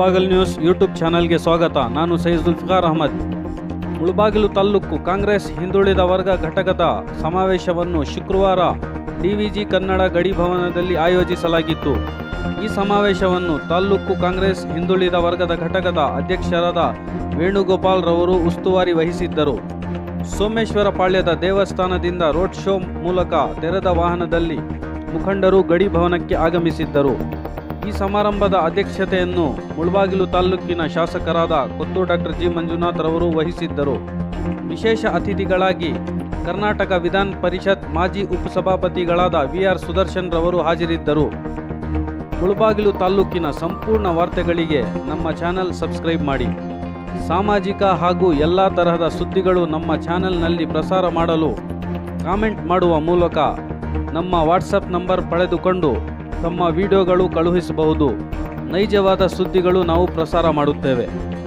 Mulbagal news YouTube ಚಾನಲ್ಗೆ ಸ್ವಾಗತ ನಾನು ಸೈಯದ್ ಜುಲ್ಫಿಕಾರ್ ಅಹಮದ್ ಮುಳುಬಾಗಿಲು ತಾಲ್ಲೂಕು ಕಾಂಗ್ರೆಸ್ ಹಿಂದುಳಿದ ವರ್ಗ ಘಟಕದ ಸಮಾವೇಶವನ್ನು ಶುಕ್ರವಾರ ಡಿವಿಜಿ ಕನ್ನಡ ಗಡಿ ಭವನದಲ್ಲಿ ಆಯೋಜಿಸಲಾಗಿತ್ತು ಈ ಸಮಾವೇಶವನ್ನು ತಾಲ್ಲೂಕು ಕಾಂಗ್ರೆಸ್ ಹಿಂದುಳಿದ ವರ್ಗದ ಘಟಕದ ಅಧ್ಯಕ್ಷರಾದ ವೇಣುಗೋಪಾಲ್ ರವರು ಉಸ್ತುವಾರಿ ವಹಿಸಿದ್ದರು ಸೋಮೇಶ್ವರ ಪಾಳ್ಯದ ದೇವಸ್ಥಾನದಿಂದ ರೋಡ್ ಶೋ ಮೂಲಕ ತೆರೆದ ವಾಹನದಲ್ಲಿ ಮುಖಂಡರು ಗಡಿ ಭವನಕ್ಕೆ ಆಗಮಿಸಿದ್ದರು ಈ ಸಮಾರಂಭದ ಅಧ್ಯಕ್ಷತೆಯನ್ನು ಮುಳಬಾಗಿಲು ತಾಲ್ಲೂಕಿನ ಶಾಸಕರಾದ ಕೊತ್ತೂರು ಡಾಕ್ಟರ್ ಜಿ ಮಂಜುನಾಥ್ ರವರು ವಹಿಸಿದ್ದರು ವಿಶೇಷ ಅತಿಥಿಗಳಾಗಿ ಕರ್ನಾಟಕ ವಿಧಾನ ಪರಿಷತ್ ಮಾಜಿ ಉಪಸಭಾಪತಿಗಳಾದ ವಿ ಆರ್ ಸುದರ್ಶನ್ ರವರು ಹಾಜರಿದ್ದರು ಮುಳಬಾಗಿಲು ತಾಲ್ಲೂಕಿನ ಸಂಪೂರ್ಣ ವಾರ್ತೆಗಳಿಗೆ ನಮ್ಮ ಚಾನೆಲ್ ಸಬ್ಸ್ಕ್ರೈಬ್ ಮಾಡಿ ಸಾಮಾಜಿಕ ಹಾಗೂ ಎಲ್ಲ ತರಹದ ಸುದ್ದಿಗಳು ನಮ್ಮ ಚಾನೆಲ್ನಲ್ಲಿ ಪ್ರಸಾರ ಮಾಡಲು ಕಾಮೆಂಟ್ ಮಾಡುವ ಮೂಲಕ ನಮ್ಮ ವಾಟ್ಸಪ್ ನಂಬರ್ ಪಡೆದುಕೊಂಡು ತಮ್ಮ ವಿಡಿಯೋಗಳು ಕಳುಹಿಸಬಹುದು ನೈಜವಾದ ಸುದ್ದಿಗಳು ನಾವು ಪ್ರಸಾರ ಮಾಡುತ್ತೇವೆ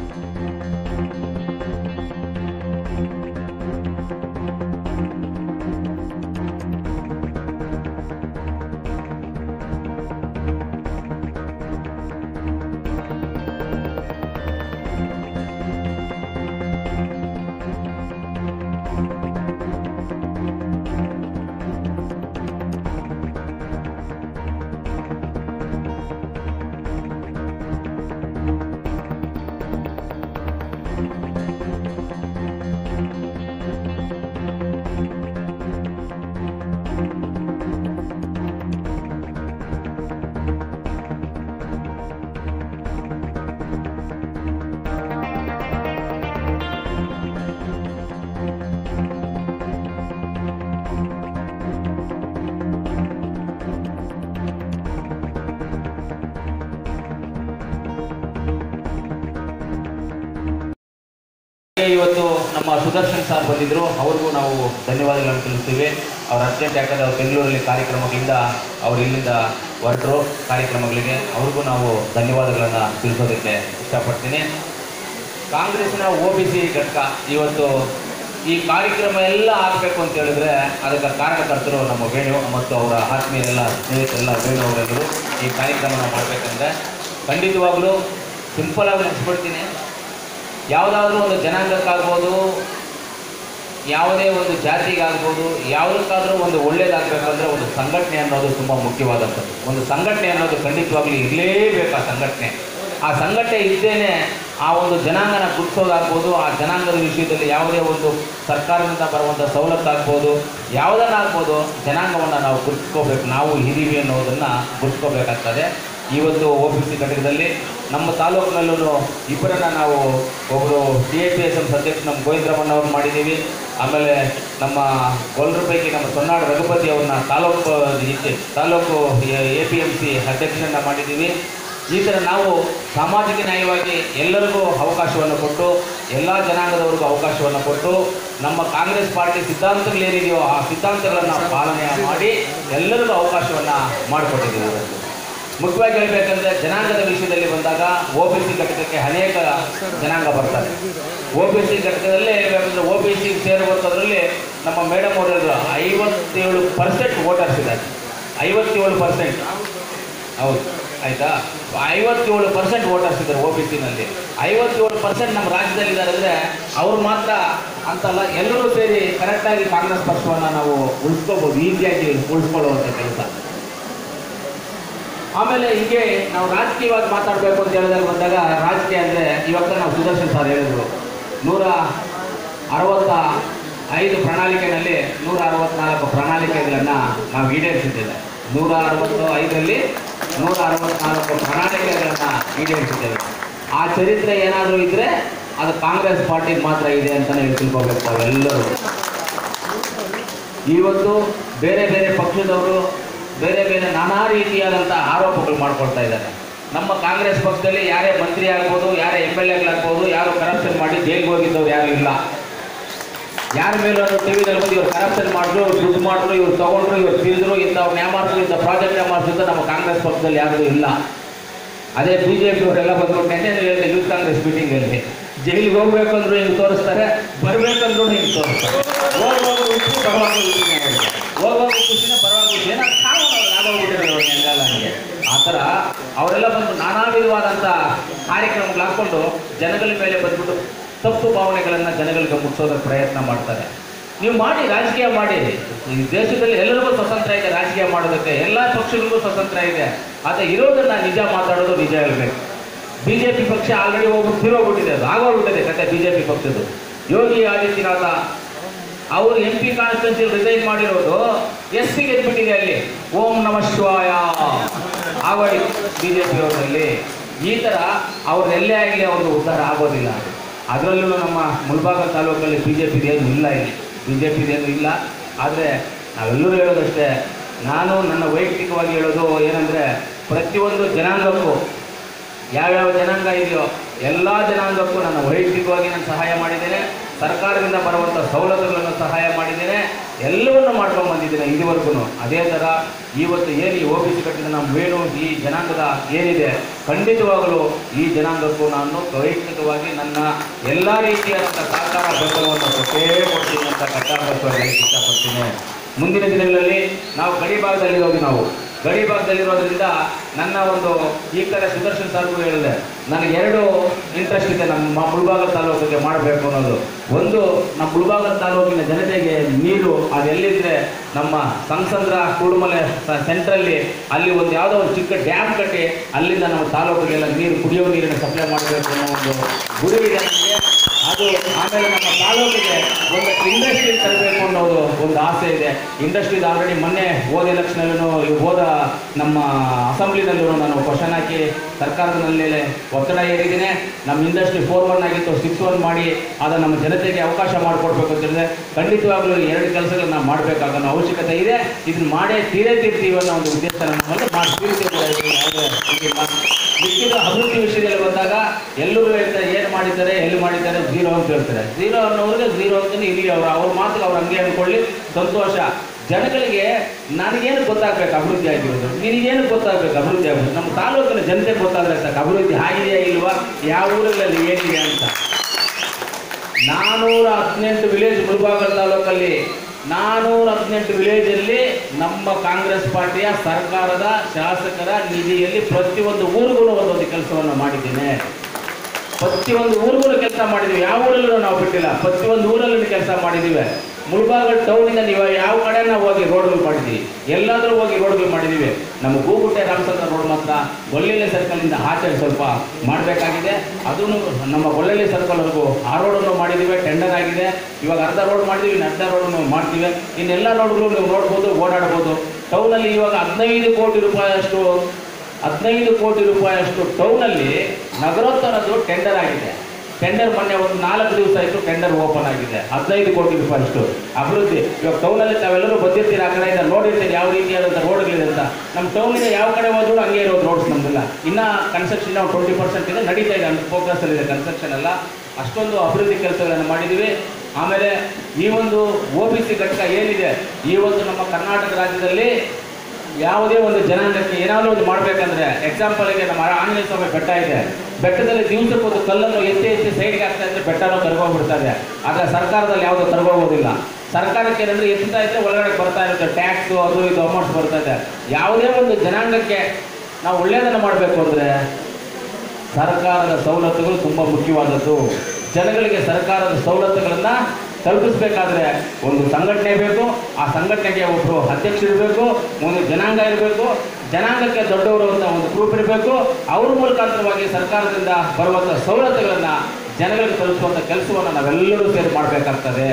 ಇವತ್ತು ನಮ್ಮ ಸುದರ್ಶನ್ ಸರ್ ಬಂದಿದ್ರು ಅವ್ರಿಗೂ ನಾವು ಧನ್ಯವಾದಗಳನ್ನು ತಿಳಿಸ್ತೀವಿ ಅವ್ರ ಅರ್ಜೆಂಟ್ ಯಾಕಂದ್ರೆ ಅವ್ರು ಬೆಂಗಳೂರಲ್ಲಿ ಕಾರ್ಯಕ್ರಮಗಳಿಂದ ಅವ್ರು ಇಲ್ಲಿಂದ ಹೊರಟರು ಕಾರ್ಯಕ್ರಮಗಳಿಗೆ ಅವ್ರಿಗೂ ನಾವು ಧನ್ಯವಾದಗಳನ್ನು ತಿಳಿಸೋದಕ್ಕೆ ಇಷ್ಟಪಡ್ತೀನಿ ಕಾಂಗ್ರೆಸ್ನ ಒ ಬಿ ಸಿ ಘಟಕ ಇವತ್ತು ಈ ಕಾರ್ಯಕ್ರಮ ಎಲ್ಲ ಆಗಬೇಕು ಅಂತ ಹೇಳಿದ್ರೆ ಅದಕ್ಕೆ ಕಾರಣಕರ್ತರು ನಮ್ಮ ವೇಣು ಮತ್ತು ಅವರ ಆತ್ಮೀಯರೆಲ್ಲ ಸ್ನೇಹಿತರೆಲ್ಲ ವೇಣು ಅವರೆಲ್ಲರೂ ಈ ಕಾರ್ಯಕ್ರಮನ ಮಾಡಬೇಕಂದ್ರೆ ಖಂಡಿತವಾಗ್ಲೂ ಸಿಂಪಲ್ ಆಗಿ ಮುಗಿಸ್ಬಿಡ್ತೀನಿ ಯಾವುದಾದ್ರೂ ಒಂದು ಜನಾಂಗಕ್ಕಾಗ್ಬೋದು ಯಾವುದೇ ಒಂದು ಜಾತಿಗಾಗ್ಬೋದು ಯಾವುದಕ್ಕಾದ್ರೂ ಒಂದು ಒಳ್ಳೇದಾಗಬೇಕಂದ್ರೆ ಒಂದು ಸಂಘಟನೆ ಅನ್ನೋದು ತುಂಬ ಮುಖ್ಯವಾದಂಥದ್ದು ಒಂದು ಸಂಘಟನೆ ಅನ್ನೋದು ಖಂಡಿತವಾಗ್ಲೂ ಇರಲೇಬೇಕು ಆ ಸಂಘಟನೆ ಆ ಸಂಘಟನೆ ಇದ್ದೇನೆ ಆ ಒಂದು ಜನಾಂಗನ ಗುರುತಿಸೋದಾಗ್ಬೋದು ಆ ಜನಾಂಗದ ವಿಷಯದಲ್ಲಿ ಯಾವುದೇ ಒಂದು ಸರ್ಕಾರದಿಂದ ಬರುವಂಥ ಸವಲತ್ತಾಗ್ಬೋದು ಯಾವುದನ್ನಾಗ್ಬೋದು ಜನಾಂಗವನ್ನು ನಾವು ಗುರುತಿಸ್ಕೋಬೇಕು ನಾವು ಹಿರಿವಿ ಅನ್ನೋದನ್ನು ಗುರುತಿಸ್ಕೋಬೇಕಾಗ್ತದೆ ಇವತ್ತು ಒ ಬಿ ಸಿ ಘಟಕದಲ್ಲಿ ನಮ್ಮ ತಾಲೂಕಿನಲ್ಲೂ ಇಬ್ಬರನ್ನ ನಾವು ಒಬ್ಬರು D A P S M ಅಧ್ಯಕ್ಷ ನಮ್ಮ ಗೋವಿಂದ್ರಮಣ್ಣ ಅವ್ರು ಮಾಡಿದ್ದೀವಿ ಆಮೇಲೆ ನಮ್ಮ ಗೊಲ್ರ ಪೈಕಿ ನಮ್ಮ ಸೊನ್ನಾಡು ರಘುಪತಿ ಅವ್ರನ್ನ ತಾಲೂಕು ಇಕ್ಕೆ- ತಾಲೂಕು ಎ ಪಿ ಎಮ್ ಸಿ ಅಧ್ಯಕ್ಷರನ್ನ ಮಾಡಿದ್ದೀವಿ ಈ ಥರ ನಾವು ಸಾಮಾಜಿಕ ನ್ಯಾಯವಾಗಿ ಎಲ್ಲರಿಗೂ ಅವಕಾಶವನ್ನು ಕೊಟ್ಟು ಎಲ್ಲ ಜನಾಂಗದವರಿಗೂ ಅವಕಾಶವನ್ನು ಕೊಟ್ಟು ನಮ್ಮ ಕಾಂಗ್ರೆಸ್ ಪಾರ್ಟಿ ಸಿದ್ಧಾಂತಗಳೇನಿದೆಯೋ ಆ ಸಿದ್ಧಾಂತಗಳನ್ನು ಪಾಲನೆ ಮಾಡಿ ಎಲ್ಲರಿಗೂ ಅವಕಾಶವನ್ನು ಮಾಡಿಕೊಟ್ಟಿದ್ದೀವಿ ಇವತ್ತು ಮುಖ್ಯವಾಗಿ ಹೇಳಬೇಕಂದ್ರೆ ಜನಾಂಗದ ವಿಷಯದಲ್ಲಿ ಬಂದಾಗ ಒ ಬಿ ಸಿ ಘಟಕಕ್ಕೆ ಅನೇಕ ಜನಾಂಗ ಬರ್ತಾರೆ ಒ ಬಿ ಸಿ ಘಟಕದಲ್ಲಿ ಹೇಳ್ಬೇಕಂದ್ರೆ ಒ ಬಿ ಸಿ ಸೇರುವಂಥದ್ರಲ್ಲಿ ನಮ್ಮ ಮೇಡಮ್ ಅವರು ಐವತ್ತೇಳು ಪರ್ಸೆಂಟ್ ವೋಟರ್ಸ್ ಇದ್ದಾರೆ ಐವತ್ತೇಳು ಪರ್ಸೆಂಟ್ ಹೌದು ಆಯ್ತಾ ಐವತ್ತೇಳು ಪರ್ಸೆಂಟ್ ವೋಟರ್ಸ್ ಇದ್ದಾರೆ ಒ ಬಿ ಸಿನಲ್ಲಿ ಐವತ್ತೇಳು ಪರ್ಸೆಂಟ್ ನಮ್ಮ ರಾಜ್ಯದಲ್ಲಿ ಇದ್ದಾರೆ ಅಂದರೆ ಅವ್ರು ಮಾತ್ರ ಅಂತಲ್ಲ ಎಲ್ಲರೂ ಸೇರಿ ಕರೆಕ್ಟಾಗಿ ಕಾಂಗ್ರೆಸ್ ಪಕ್ಷವನ್ನು ನಾವು ಉಳಿಸ್ಕೋಬೋದು ಈಸಿಯಾಗಿ ಉಳಿಸ್ಕೊಳ್ಳುವಂಥ ಕೆಲಸ ಆಮೇಲೆ ಹೀಗೆ ನಾವು ರಾಜಕೀಯವಾಗಿ ಮಾತಾಡಬೇಕು ಅಂತ ಹೇಳಿದಾಗ ಬಂದಾಗ ರಾಜಕೀಯ ಅಂದರೆ ಇವಾಗ ನಾವು ಸುದರ್ಶನ್ ಸರ್ ಹೇಳಿದ್ರು ನೂರ ಅರವತ್ತ ಐದು ಪ್ರಣಾಳಿಕೆಯಲ್ಲಿ ನೂರ ಅರವತ್ನಾಲ್ಕು ಪ್ರಣಾಳಿಕೆಗಳನ್ನು ನಾವು ಈಡೇರಿಸಿದ್ದೇವೆ ನೂರ ಅರವತ್ತು ಐದರಲ್ಲಿ ನೂರ ಅರವತ್ನಾಲ್ಕು ಪ್ರಣಾಳಿಕೆಗಳನ್ನು ಈಡೇರಿಸಿದ್ದೇವೆ ಆ ಚರಿತ್ರೆ ಏನಾದರೂ ಇದ್ದರೆ ಅದು ಕಾಂಗ್ರೆಸ್ ಪಾರ್ಟಿಗೆ ಮಾತ್ರ ಇದೆ ಅಂತಲೇ ಹೇಳಿ ತಿಳ್ಕೊಬೇಕು ನಾವೆಲ್ಲರೂ ಇವತ್ತು ಬೇರೆ ಬೇರೆ ಪಕ್ಷದವರು ಬೇರೆ ಬೇರೆ ನಾನಾ ರೀತಿಯಾದಂಥ ಆರೋಪಗಳು ಮಾಡ್ಕೊಳ್ತಾ ಇದ್ದಾರೆ ನಮ್ಮ ಕಾಂಗ್ರೆಸ್ ಪಕ್ಷದಲ್ಲಿ ಯಾರೇ ಮಂತ್ರಿ ಆಗ್ಬೋದು ಯಾರೇ ಎಮ್ ಎಲ್ ಎಗಳಾಗ್ಬೋದು ಯಾರು ಕರಪ್ಷನ್ ಮಾಡಿ ಜೈಲಿಗೆ ಹೋಗಿದ್ದವ್ರು ಯಾರು ಇಲ್ಲ ಯಾರ ಮೇಲೂ ಟಿ ವಿದಲ್ಲಿ ಬಂದು ಇವ್ರು ಕರಪ್ಷನ್ ಮಾಡಿದ್ರು ದುಡ್ಡು ಮಾಡಿದ್ರು ಇವ್ರು ತಗೊಂಡ್ರು ಇವ್ರು ತಿಂದ್ರು ಇಂಥವ್ರು ನ್ಯಾಮಾರ್ಸು ಇಂಥ ಪ್ರಾಜೆಕ್ಟ್ ನ್ಯಾಮಾರ್ಸು ಅಂತ ನಮ್ಮ ಕಾಂಗ್ರೆಸ್ ಪಕ್ಷದಲ್ಲಿ ಯಾರೂ ಇಲ್ಲ ಅದೇ ಬಿ ಜೆ ಪಿ ಅವರೆಲ್ಲ ಬಂದ್ಬಿಟ್ಟು ನೆನ್ನೆ ಹೇಳಿದೆ ಯೂತ್ ಕಾಂಗ್ರೆಸ್ ಮೀಟಿಂಗಲ್ಲಿ ಜೈಲಿಗೆ ಹೋಗ್ಬೇಕಂದ್ರು ಹಿಂಗೆ ತೋರಿಸ್ತಾರೆ ಬರ್ಬೇಕಂದ್ರು ಹಿಂಗೆ ತೋರಿಸ್ತಾರೆ ಹೋಗುವಾಗ ಉಪ್ಪು ಬರುವಾಗ ಉಪ್ಪಿನ ಹೇಳಿದೆ ಹೋಗುವಾಗ ಖುಷಿನ ಬರುವಾಗ ಖುಷಿ ಏನೋ ಕಾಮನ್ ಆಗೋಗ್ಬಿಟ್ಟಿದೆ ನನಗೆ ಆ ಥರ ಅವರೆಲ್ಲ ಬಂದು ನಾನಾ ವಿಧವಾದಂಥ ಕಾರ್ಯಕ್ರಮಗಳು ಹಾಕ್ಕೊಂಡು ಜನಗಳ ಮೇಲೆ ಬಂದ್ಬಿಟ್ಟು ತಪ್ಪು ಭಾವನೆಗಳನ್ನು ಜನಗಳಿಗೆ ಮುಟ್ಟಿಸೋದಕ್ಕೆ ಪ್ರಯತ್ನ ಮಾಡ್ತಾರೆ ನೀವು ಮಾಡಿ ರಾಜಕೀಯ ಮಾಡಿ ಈ ದೇಶದಲ್ಲಿ ಎಲ್ಲರಿಗೂ ಸ್ವತಂತ್ರ ಇದೆ ರಾಜಕೀಯ ಮಾಡೋದಕ್ಕೆ ಎಲ್ಲ ಪಕ್ಷಗಳಿಗೂ ಸ್ವತಂತ್ರ ಇದೆ ಆದರೆ ಇರೋದನ್ನ ನಿಜ ಮಾತಾಡೋದು ನಿಜ ಹೇಳ್ಬೇಕು ಬಿಜೆಪಿ ಪಕ್ಷ ಆಲ್ರೆಡಿ ಹೋಗ್ಬಿಟ್ಟು ತಿರೋಗ್ಬಿಟ್ಟಿದೆ ಅದು ಆಗೋಗ್ಬಿಟ್ಟಿದೆ ಕತೆ ಬಿಜೆಪಿ ಪಕ್ಷದ್ದು ಯೋಗಿ ಆದಿತ್ಯನಾಥ ಅವರು ಎಂ ಪಿ ಕಾನ್ಸ್ಟಿಟ್ಯೂನ್ಸಿ ರಿಸೈನ್ ಮಾಡಿರೋದು ಎಸ್ ಪಿ ಗೆದ್ಬಿಟ್ಟಿದೆ ಅಲ್ಲಿ ಓಂ ನಮ ಶಿವಾಯ ಆಗೋಡಿ ಬಿಜೆಪಿ ಅವರಲ್ಲಿ ಈ ಥರ ಅವ್ರನ್ನೆಲ್ಲೇ ಆಗಲಿ ಅವ್ರದ್ದು ಉದ್ಧಾರ ಆಗೋದಿಲ್ಲ ಅದರಲ್ಲೂ ನಮ್ಮ ಮುಲ್ಬಾಗ ತಾಲೂಕಲ್ಲಿ ಬಿ ಜೆ ಏನು ಇಲ್ಲ ಇಲ್ಲಿ ಬಿ ಜೆ ಏನು ಇಲ್ಲ ಆದರೆ ನಾವೆಲ್ಲರೂ ಹೇಳೋದಷ್ಟೇ ನಾನು ನನ್ನ ವೈಯಕ್ತಿಕವಾಗಿ ಹೇಳೋದು ಏನಂದರೆ ಪ್ರತಿಯೊಂದು ಜನಾಂಗಕ್ಕೂ ಯಾವ್ಯಾವ ಜನಾಂಗ ಇದೆಯೋ ಎಲ್ಲ ಜನಾಂಗಕ್ಕೂ ನಾನು ವೈಯಕ್ತಿಕವಾಗಿ ನಾನು ಸಹಾಯ ಮಾಡಿದ್ದೇನೆ ಸರ್ಕಾರದಿಂದ ಬರುವಂಥ ಸವಲತ್ತುಗಳನ್ನು ಸಹಾಯ ಮಾಡಿದ್ದೇನೆ ಎಲ್ಲವನ್ನು ಮಾಡ್ಕೊಂಡು ಬಂದಿದ್ದೇನೆ ಇದುವರೆಗೂ ಅದೇ ಥರ ಇವತ್ತು ಏನು ಈ ಒ ಬಿ ಸಿ ಕಟ್ಟಿದ ನಮ್ಮ ವೇಣು ಈ ಜನಾಂಗದ ಏನಿದೆ ಖಂಡಿತವಾಗಲೂ ಈ ಜನಾಂಗಕ್ಕೂ ನಾನು ವೈಯಕ್ತಿಕವಾಗಿ ನನ್ನ ಎಲ್ಲ ರೀತಿಯಾದಂಥ ಸಹಕಾರ ಬೆಂಬಲವನ್ನು ಕೊಟ್ಟೇ ಕೊಡ್ತೀನಿ ಅಂತ ಕಟ್ಟಾಪಟ್ಟವಾಗಿ ಹೇಳಕ್ಕೆ ಇಷ್ಟಪಡ್ತೀನಿ ಮುಂದಿನ ದಿನಗಳಲ್ಲಿ ನಾವು ಗಡಿ ಭಾಗದಲ್ಲಿರೋದು ನಾವು ಗಡಿ ಭಾಗದಲ್ಲಿರೋದ್ರಿಂದ ನನ್ನ ಒಂದು ಈ ಕಡೆ ಸುದರ್ಶನ್ ಸರ್ಗೂ ಹೇಳಿದೆ ನನಗೆ ಎರಡು ಇಂಟ್ರೆಸ್ಟ್ ಇದೆ ನಮ್ಮ ಮುಳಬಾಗ ತಾಲೂಕಿಗೆ ಮಾಡಬೇಕು ಅನ್ನೋದು ಒಂದು ನಮ್ಮ ಮುಳಬಾಗ ತಾಲೂಕಿನ ಜನತೆಗೆ ನೀರು ಅದೆಲ್ಲಿದ್ರೆ ನಮ್ಮ ಸಂಸಂದ್ರ ಕೂಡುಮಲೆ ಸೆಂಟ್ರಲ್ಲಿ ಅಲ್ಲಿ ಒಂದು ಯಾವುದೋ ಒಂದು ಚಿಕ್ಕ ಡ್ಯಾಮ್ ಕಟ್ಟಿ ಅಲ್ಲಿಂದ ನಮ್ಮ ತಾಲೂಕಿಗೆಲ್ಲ ನೀರು ಕುಡಿಯೋ ನೀರಿನ ಸಪ್ಲೈ ಮಾಡಬೇಕು ಅನ್ನೋ ಒಂದು ಗುರಿ ಇದೆ ನನಗೆ ಅದು ಆಮೇಲೆ ನಮ್ಮ ತಾಲೂಕಿಗೆ ಒಂದು ಇಂಡಸ್ಟ್ರಿ ತರಬೇಕು ಅನ್ನೋದು ಒಂದು ಆಸೆ ಇದೆ ಇಂಡಸ್ಟ್ರಿದು ಆಲ್ರೆಡಿ ಮೊನ್ನೆ ಹೋದ ಎಲೆಕ್ಷನಲ್ಲೂ ಹೋದ ನಮ್ಮ ಅಸೆಂಬ್ಲಿನಲ್ಲೂ ನಾನು ಕ್ವಶನ್ ಹಾಕಿ ಸರ್ಕಾರದ ಮೇಲೆ ಒತ್ತಡ ಏರಿದ್ದೀನಿ ನಮ್ಮ ಇಂಡಸ್ಟ್ರಿ ಫೋರ್ ಒನ್ ಆಗಿತ್ತು ಸಿಕ್ಸ್ ಒನ್ ಮಾಡಿ ಅದನ್ನು ನಮ್ಮ ಜನತೆಗೆ ಅವಕಾಶ ಮಾಡಿಕೊಡ್ಬೇಕು ಅಂತ ಹೇಳಿದ್ರೆ ಖಂಡಿತವಾಗ್ಲೂ ಈ ಎರಡು ಕೆಲಸಗಳನ್ನ ಮಾಡಬೇಕಾಗೋ ಅವಶ್ಯಕತೆ ಇದೆ ಇದನ್ನ ಮಾಡೇ ತೀರೇ ತೀರ್ತೀವಿ ಅನ್ನೋ ಒಂದು ಉದ್ದೇಶ ನಮ್ಮಲ್ಲಿ ಮಾಡಿ ತೀರ್ತೀವಿ ಅಂತ ಹೇಳ್ತೀನಿ. ಯಾವುದೇ ಇದಿಲ್ಲ. ಮಿಕ್ಕಿದ ಅಭಿವೃದ್ಧಿ ವಿಷಯದಲ್ಲಿ ಬಂದಾಗ ಎಲ್ಲರೂ ಹೇಳ್ತಾರೆ ಏನು ಮಾಡಿದ್ದಾರೆ ಎಲ್ಲಿ ಮಾಡಿದ್ದಾರೆ ಝೀರೋ ಅಂತ ಹೇಳ್ತಾರೆ ಝೀರೋ ಅನ್ನೋರಿಗೆ ಝೀರೋ ಅಂತಲೇ ಇರಲಿ ಅವರು ಅವ್ರ ಮಾತಿಗೆ ಅವ್ರು ಹಂಗೆ ಅಂದ್ಕೊಳ್ಳಿ ಸಂತೋಷ ಜನಗಳಿಗೆ ನನಗೇನು ಗೊತ್ತಾಗ್ಬೇಕು ಅಭಿವೃದ್ಧಿ ಆಗಿರೋದು ನಿನಗೇನು ಗೊತ್ತಾಗ್ಬೇಕು ಅಭಿವೃದ್ಧಿ ಆಗೋದು ನಮ್ಮ ತಾಲೂಕಿನ ಜನತೆ ಗೊತ್ತಾದ್ರೆ ಸಾಕು ಅಭಿವೃದ್ಧಿ ಆಗಿದೆಯಾ ಇಲ್ವಾ ಯಾವ ಊರುಗಳಲ್ಲಿ ಏನಿದೆ ಅಂತ ನಾನೂರ ಹದಿನೆಂಟು ವಿಲೇಜ್ ಮುಳಬಾಗಲ್ ತಾಲೂಕಲ್ಲಿ ನಾನೂರ ಹದಿನೆಂಟು ವಿಲೇಜಲ್ಲಿ ನಮ್ಮ ಕಾಂಗ್ರೆಸ್ ಪಾರ್ಟಿಯ ಸರ್ಕಾರದ ಶಾಸಕರ ನಿಧಿಯಲ್ಲಿ ಪ್ರತಿಯೊಂದು ಊರಿಗೂ ಒಂದೊಂದು ಕೆಲಸವನ್ನು ಮಾಡಿದ್ದೇನೆ ಪ್ರತಿಯೊಂದು ಊರಿಗೂ ಕೆಲಸ ಮಾಡಿದ್ದೀವಿ ಯಾವ ಊರಲ್ಲೂ ನಾವು ಬಿಟ್ಟಿಲ್ಲ ಪ್ರತಿಯೊಂದು ಊರಲ್ಲೂ ಕೆಲಸ ಮಾಡಿದ್ದೀವಿ ಮುಳಬಾಗಲ್ ಟೌನಿಂದ ನೀವು ಯಾವ ಕಡೆ ನಾವು ಹೋಗಿ ರೋಡ್ಗಳು ಮಾಡಿದ್ದೀವಿ ಎಲ್ಲಾದರೂ ಹೋಗಿ ರೋಡ್ಗಳು ಮಾಡಿದ್ದೀವಿ ನಮ್ಮ ಗೂಗುಟ್ಟೆ ರಾಮಚಂದ್ರ ರೋಡ್ ಮಾತ್ರ ಗೊಲ್ಲೆಲೆ ಸರ್ಕಲಿಂದ ಆಚೆ ಸ್ವಲ್ಪ ಮಾಡಬೇಕಾಗಿದೆ ಅದೂ ನಮ್ಮ ಗೊಲ್ಲೆಲೆ ಸರ್ಕಲ್ವರೆಗೂ ಆ ರೋಡನ್ನು ಮಾಡಿದ್ದೀವಿ ಟೆಂಡರ್ ಆಗಿದೆ ಇವಾಗ ಅರ್ಧ ರೋಡ್ ಮಾಡಿದ್ದೀವಿ ಇನ್ನು ಅರ್ಧ ರೋಡನ್ನು ಮಾಡ್ತೀವಿ ಇನ್ನೆಲ್ಲ ರೋಡ್ಗಳು ನೀವು ನೋಡ್ಬೋದು ಓಡಾಡ್ಬೋದು ಟೌನಲ್ಲಿ ಇವಾಗ ಹದಿನೈದು ಕೋಟಿ ರೂಪಾಯಿಯಷ್ಟು ಹದಿನೈದು ಕೋಟಿ ರೂಪಾಯಿಯಷ್ಟು ಟೌನಲ್ಲಿ ನಗರೋತ್ತರದ್ದು ಟೆಂಡರ್ ಆಗಿದೆ ಟೆಂಡರ್ ಮೊನ್ನೆ ಒಂದು ನಾಲ್ಕು ದಿವಸ ಆಯಿತು ಟೆಂಡರ್ ಓಪನ್ ಆಗಿದೆ ಹದಿನೈದು ಕೋಟಿ ರೂಪಾಯಿಯಷ್ಟು ಅಭಿವೃದ್ಧಿ ಇವಾಗ ಟೌನಲ್ಲಿ ತಾವೆಲ್ಲರೂ ಬಂದಿರ್ತೀರಿ ಆ ಕಡೆಯಿಂದ ನೋಡಿರ್ತೀರಿ ಯಾವ ರೀತಿಯಾದಂಥ ರೋಡ್ಗಳಿದೆ ಅಂತ ನಮ್ಮ ಟೌನಿಗೆ ಯಾವ ಕಡೆ ಹೋದ್ರು ಹಂಗೆ ಇರೋದು ರೋಡ್ಸ್ ನಮ್ದೆಲ್ಲ ಇನ್ನು ಕನ್ಸ್ಟ್ರಕ್ಷನ್ ಒಂದು ಟ್ವೆಂಟಿ ಪರ್ಸೆಂಟ್ ಇದೆ ನಡೀತಾ ಇದೆ ಫೋಕಸಲ್ಲಿದೆ ಕನ್ಸ್ಟ್ರಕ್ಷನ್ ಎಲ್ಲ ಅಷ್ಟೊಂದು ಅಭಿವೃದ್ಧಿ ಕೆಲಸಗಳನ್ನು ಮಾಡಿದ್ದೀವಿ ಆಮೇಲೆ ಈ ಒಂದು ಒ ಬಿ ಸಿ ಘಟಕ ಏನಿದೆ ಈ ಒಂದು ನಮ್ಮ ಕರ್ನಾಟಕ ರಾಜ್ಯದಲ್ಲಿ ಯಾವುದೇ ಒಂದು ಜನಾಂಗಕ್ಕೆ ಏನಾದರೂ ಒಂದು ಮಾಡಬೇಕಂದ್ರೆ ಎಕ್ಸಾಂಪಲ್ಗೆ ನಮ್ಮ ಆಂಜನೇಯ ಸ್ವಾಮಿ ಬೆಟ್ಟ ಇದೆ ಬೆಟ್ಟದಲ್ಲಿ ದಿವಸಕ್ಕೆ ಒಂದು ಕಲ್ಲನ್ನು ಎತ್ತಿ ಎತ್ತಿ ಸೈಡ್ಗೆ ಹಾಕ್ತಾ ಇದ್ರೆ ಬೆಟ್ಟನೂ ಕರ್ಗೋಗ್ಬಿಡ್ತದೆ ಆದರೆ ಸರ್ಕಾರದಲ್ಲಿ ಯಾವುದೂ ಕರ್ಗೋಗೋದಿಲ್ಲ ಸರ್ಕಾರಕ್ಕೆ ಏನಂದ್ರೆ ಎತ್ತಾ ಇದ್ರೆ ಒಳಗಡೆ ಬರ್ತಾ ಇರುತ್ತೆ ಟ್ಯಾಕ್ಸು ಅದು ಇದು ಅಮೌಂಟ್ಸ್ ಬರ್ತಾ ಇದೆ ಯಾವುದೇ ಒಂದು ಜನಾಂಗಕ್ಕೆ ನಾವು ಒಳ್ಳೆಯದನ್ನು ಮಾಡಬೇಕು ಅಂದರೆ ಸರ್ಕಾರದ ಸವಲತ್ತುಗಳು ತುಂಬ ಮುಖ್ಯವಾದದ್ದು ಜನಗಳಿಗೆ ಸರ್ಕಾರದ ಸವಲತ್ತುಗಳನ್ನು ತಲುಪಿಸ್ಬೇಕಾದ್ರೆ ಒಂದು ಸಂಘಟನೆ ಬೇಕು ಆ ಸಂಘಟನೆಗೆ ಒಬ್ಬರು ಅಧ್ಯಕ್ಷರಿರಬೇಕು ಒಂದು ಜನಾಂಗ ಇರಬೇಕು ಜನಾಂಗಕ್ಕೆ ದೊಡ್ಡವರು ಅಂತ ಒಂದು ಗ್ರೂಪ್ ಇರಬೇಕು ಅವ್ರ ಮುಖಾಂತರವಾಗಿ ಸರ್ಕಾರದಿಂದ ಬರುವಂಥ ಸವಲತ್ತುಗಳನ್ನು ಜನಗಳಿಗೆ ತಲುಪಿಸುವಂಥ ಕೆಲಸವನ್ನು ನಾವೆಲ್ಲರೂ ಸೇರಿ ಮಾಡಬೇಕಾಗ್ತದೆ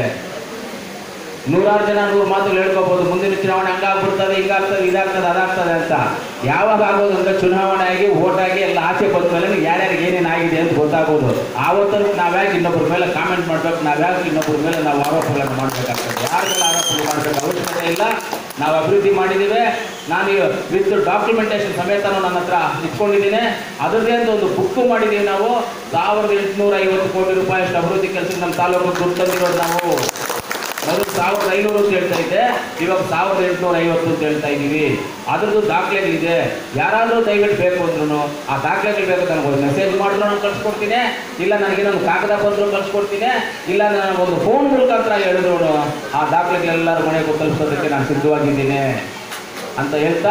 ನೂರಾರು ಜನ ನೂರು ಮಾತುಗಳು ಹೇಳ್ಕೋಬಹುದು ಮುಂದಿನ ಚುನಾವಣೆ ಹಂಗಾಗ್ಬಿಡ್ತದೆ ಹಿಂಗಾಗ್ತದೆ ಇದಾಗ್ತದೆ ಅದಾಗ್ತದೆ ಅಂತ ಯಾವಾಗ ಆಗೋದು ಅಂದ್ರೆ ಚುನಾವಣೆ ಆಗಿ ಓಟ್ ಆಗಿ ಎಲ್ಲ ಆಚೆ ಬಂದ ಮೇಲೆ ಯಾರ್ಯಾರಿಗೆ ಏನೇನು ಆಗಿದೆ ಅಂತ ಗೊತ್ತಾಗೋದು ಆವತ್ತೂ ನಾವ್ಯಾಕೆ ಇನ್ನೊಬ್ಬರ ಮೇಲೆ ಕಾಮೆಂಟ್ ಮಾಡ್ಬೇಕು ನಾವ್ಯಾಕೆ ಇನ್ನೊಬ್ಬರ ಮೇಲೆ ನಾವು ಆರೋಪಗಳನ್ನು ಮಾಡಬೇಕಾಗ್ತದೆ ಯಾರ ಮೇಲೆ ಆರೋಪಗಳು ಮಾಡಬೇಕು ಅವಶ್ಯಕತೆ ಇಲ್ಲ ನಾವು ಅಭಿವೃದ್ಧಿ ಮಾಡಿದ್ದೀವಿ ನಾನು ವಿತ್ ಡಾಕ್ಯುಮೆಂಟೇಶನ್ ಸಮೇತನೂ ನನ್ನ ಹತ್ರ ಇಟ್ಕೊಂಡಿದ್ದೀನಿ ಅದರದೇ ಅಂತ ಒಂದು ಬುಕ್ ಮಾಡಿದ್ದೀವಿ ನಾವು ಸಾವಿರದ ಎಂಟುನೂರ ಐವತ್ತು ಕೋಟಿ ರೂಪಾಯಿ ಅಷ್ಟು ಅಭಿವೃದ್ಧಿ ಕೆಲಸಕ್ಕೆ ನಮ್ಮ ತಾಲೂಕು ದುಡ್ಡು ತಂದಿರೋದು ನಾವು ಮೊದಲು ಸಾವಿರದ ಐನೂರು ಅಂತ ಹೇಳ್ತಾ ಇದ್ದೆ ಇವಾಗ ಸಾವಿರದ ಎಂಟುನೂರ ಐವತ್ತು ಅಂತ ಹೇಳ್ತಾ ಇದ್ದೀವಿ ಅದ್ರದ್ದು ದಾಖಲೆಗಳಿದೆ ಯಾರಾದರೂ ದಯವಿಟ್ಟು ಬೇಕು ಅಂದ್ರೂ ಆ ದಾಖಲೆಗಳು ಬೇಕು ನನಗೆ ಒಂದು ಮೆಸೇಜ್ ಮಾಡಿದ್ರು ನಾನು ಕಳ್ಸ್ಕೊಡ್ತೀನಿ ಇಲ್ಲ ನನಗೆ ಒಂದು ಕಾಗದ ಬಂದರೂ ಕಳ್ಸ್ಕೊಡ್ತೀನಿ ಇಲ್ಲ ನಾನು ಒಂದು ಫೋನ್ ಮುಖಾಂತರ ಹೇಳಿದ್ರು ಆ ದಾಖಲೆಗಳೆಲ್ಲರ ಮನೆಗೂ ತಲುಪಿಸೋದಕ್ಕೆ ನಾನು ಸಿದ್ಧವಾಗಿದ್ದೀನಿ ಅಂತ ಹೇಳ್ತಾ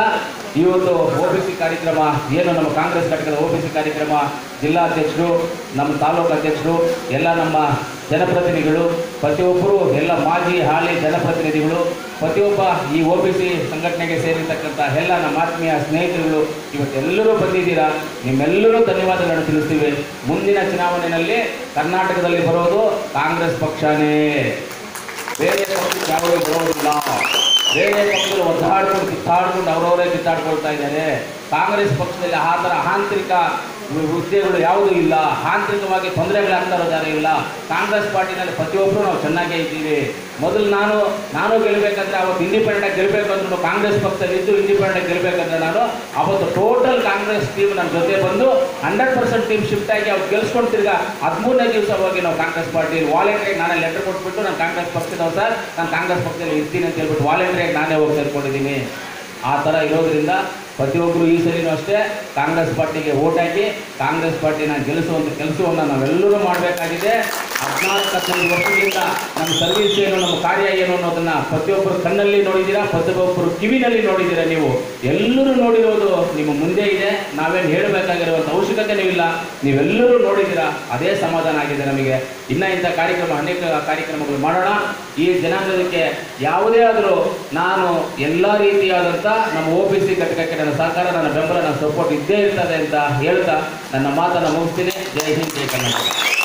ಇವತ್ತು ಒ ಬಿ ಸಿ ಕಾರ್ಯಕ್ರಮ ಏನು ನಮ್ಮ ಕಾಂಗ್ರೆಸ್ ಘಟಕದ ಒ ಬಿ ಸಿ ಕಾರ್ಯಕ್ರಮ ಜಿಲ್ಲಾಧ್ಯಕ್ಷರು ನಮ್ಮ ತಾಲೂಕು ಅಧ್ಯಕ್ಷರು ಎಲ್ಲ ನಮ್ಮ ಜನಪ್ರತಿನಿಧಿಗಳು ಪ್ರತಿಯೊಬ್ಬರು ಎಲ್ಲ ಮಾಜಿ ಹಾಲಿ ಜನಪ್ರತಿನಿಧಿಗಳು ಪ್ರತಿಯೊಬ್ಬ ಈ ಒ ಬಿ ಸಿ ಸಂಘಟನೆಗೆ ಸೇರಿರ್ತಕ್ಕಂಥ ಎಲ್ಲ ನಮ್ಮ ಆತ್ಮೀಯ ಸ್ನೇಹಿತರುಗಳು ಇವತ್ತೆಲ್ಲರೂ ಬಂದಿದ್ದೀರಾ ನಿಮ್ಮೆಲ್ಲರೂ ಧನ್ಯವಾದಗಳನ್ನು ತಿಳಿಸ್ತೀವಿ ಮುಂದಿನ ಚುನಾವಣೆಯಲ್ಲಿ ಕರ್ನಾಟಕದಲ್ಲಿ ಬರೋದು ಕಾಂಗ್ರೆಸ್ ಪಕ್ಷನೇ ಬೇರೆ ಪಕ್ಷಕ್ಕೆ ಯಾವುದೇ ಬರೋದಿಲ್ಲ ಬೇರೆ ಪಕ್ಷಗಳು ಒದ್ದಾಡ್ಕೊಂಡು ಕಿತ್ತಾಡ್ಕೊಂಡು ಅವರವರೇ ಕಿತ್ತಾಡ್ಕೊಳ್ತಾ ಇದ್ದಾರೆ ಕಾಂಗ್ರೆಸ್ ಪಕ್ಷದಲ್ಲಿ ಆ ಥರ ಆಂತರಿಕ ಹುದ್ದೆಗಳು ಯಾವುದೂ ಇಲ್ಲ ಆಂತರಿಕವಾಗಿ ತೊಂದರೆಗಳಾಗ್ತಾ ಇರೋದು ಯಾರೂ ಇಲ್ಲ ಕಾಂಗ್ರೆಸ್ ಪಾರ್ಟಿನಲ್ಲಿ ಪ್ರತಿಯೊಬ್ಬರು ನಾವು ಚೆನ್ನಾಗೇ ಇದ್ದೀವಿ ಮೊದಲು ನಾನು ನಾನು ಗೆಲ್ಲಬೇಕಂದ್ರೆ ಅವತ್ತು ಇಂಡಿಪೆಂಡೆಂಟ್ ಗೆಲ್ಲಬೇಕು ಅಂದ್ರೂ ಕಾಂಗ್ರೆಸ್ ಪಕ್ಷದಲ್ಲಿ ಇದ್ದು ಇಂಡಿಪೆಂಡೆಂಟ್ ಗೆಲ್ಲಬೇಕಂದ್ರೆ ನಾನು ಅವತ್ತು ಟೋಟಲ್ ಕಾಂಗ್ರೆಸ್ ಟೀಮ್ ನನ್ನ ಜೊತೆ ಬಂದು ಹಂಡ್ರೆಡ್ ಪರ್ಸೆಂಟ್ ಟೀಮ್ ಶಿಫ್ಟ್ ಆಗಿ ಅವ್ರು ಗೆಲ್ಸ್ಕೊಂಡು ತಿರ್ಗಾ ಹದಿಮೂರನೇ ದಿವಸ ಹೋಗಿ ನಾವು ಕಾಂಗ್ರೆಸ್ ಪಾರ್ಟಿ ವಾಲಂಟ್ರಿಗೆ ನಾನೇ ಲೆಟರ್ ಕೊಟ್ಬಿಟ್ಟು ನಾನು ಕಾಂಗ್ರೆಸ್ ಪಕ್ಷದವ್ರು ಸರ್ ನಾನು ಕಾಂಗ್ರೆಸ್ ಪಕ್ಷದಲ್ಲಿ ಇರ್ತೀನಿ ಅಂತ ಹೇಳ್ಬಿಟ್ಟು ವಾಲಂಟ್ರಿಗೆ ನಾನೇ ಹೋಗಿ ಸೇರ್ಕೊಂಡಿದ್ದೀನಿ ಆ ಥರ ಇರೋದ್ರಿಂದ ಪ್ರತಿಯೊಬ್ಬರು ಈ ಸರಿನೂ ಅಷ್ಟೇ ಕಾಂಗ್ರೆಸ್ ಪಾರ್ಟಿಗೆ ಓಟ್ ಹಾಕಿ ಕಾಂಗ್ರೆಸ್ ಪಾರ್ಟಿನ ಗೆಲ್ಲಿಸುವಂಥ ಕೆಲಸವನ್ನು ನಾವೆಲ್ಲರೂ ಮಾಡಬೇಕಾಗಿದೆ ಹದಿನಾಲ್ಕು ಹದಿನೈದು ವರ್ಷದಿಂದ ನಮ್ಮ ಸರ್ವಿಸ್ ಏನು ನಮ್ಮ ಕಾರ್ಯ ಏನು ಅನ್ನೋದನ್ನ ಪ್ರತಿಯೊಬ್ಬರು ಕಣ್ಣಲ್ಲಿ ನೋಡಿದ್ದೀರಾ ಪ್ರತಿಯೊಬ್ಬರು ಕಿವಿನಲ್ಲಿ ನೋಡಿದ್ದೀರಾ ನೀವು ಎಲ್ಲರೂ ನೋಡಿರೋದು ನಿಮ್ಮ ಮುಂದೆ ಇದೆ ನಾವೇನು ಹೇಳಬೇಕಾಗಿರುವಂಥ ಅವಶ್ಯಕತೆನೂ ಇಲ್ಲ ನೀವೆಲ್ಲರೂ ನೋಡಿದ್ದೀರಾ ಅದೇ ಸಮಾಧಾನ ಆಗಿದೆ ನಮಗೆ ಇನ್ನ ಇಂಥ ಕಾರ್ಯಕ್ರಮ ಅನೇಕ ಕಾರ್ಯಕ್ರಮಗಳು ಮಾಡೋಣ ಈ ಜನಾಂಗದಕ್ಕೆ ಯಾವುದೇ ಆದರೂ ನಾನು ಎಲ್ಲ ರೀತಿಯಾದಂಥ ನಮ್ಮ ಒ ಬಿ ಸಿ ಘಟಕಕ್ಕೆ ನನ್ನ ಸಹಕಾರ ನನ್ನ ಬೆಂಬಲ ನನ್ನ ಸಪೋರ್ಟ್ ಇದ್ದೇ ಇರ್ತದೆ ಅಂತ ಹೇಳ್ತಾ ನನ್ನ ಮಾತನ್ನು ಮುಗಿಸ್ತೀನಿ ಜೈ ಹಿಂದ್ ಜೈ ಕರ್ನಾಟಕ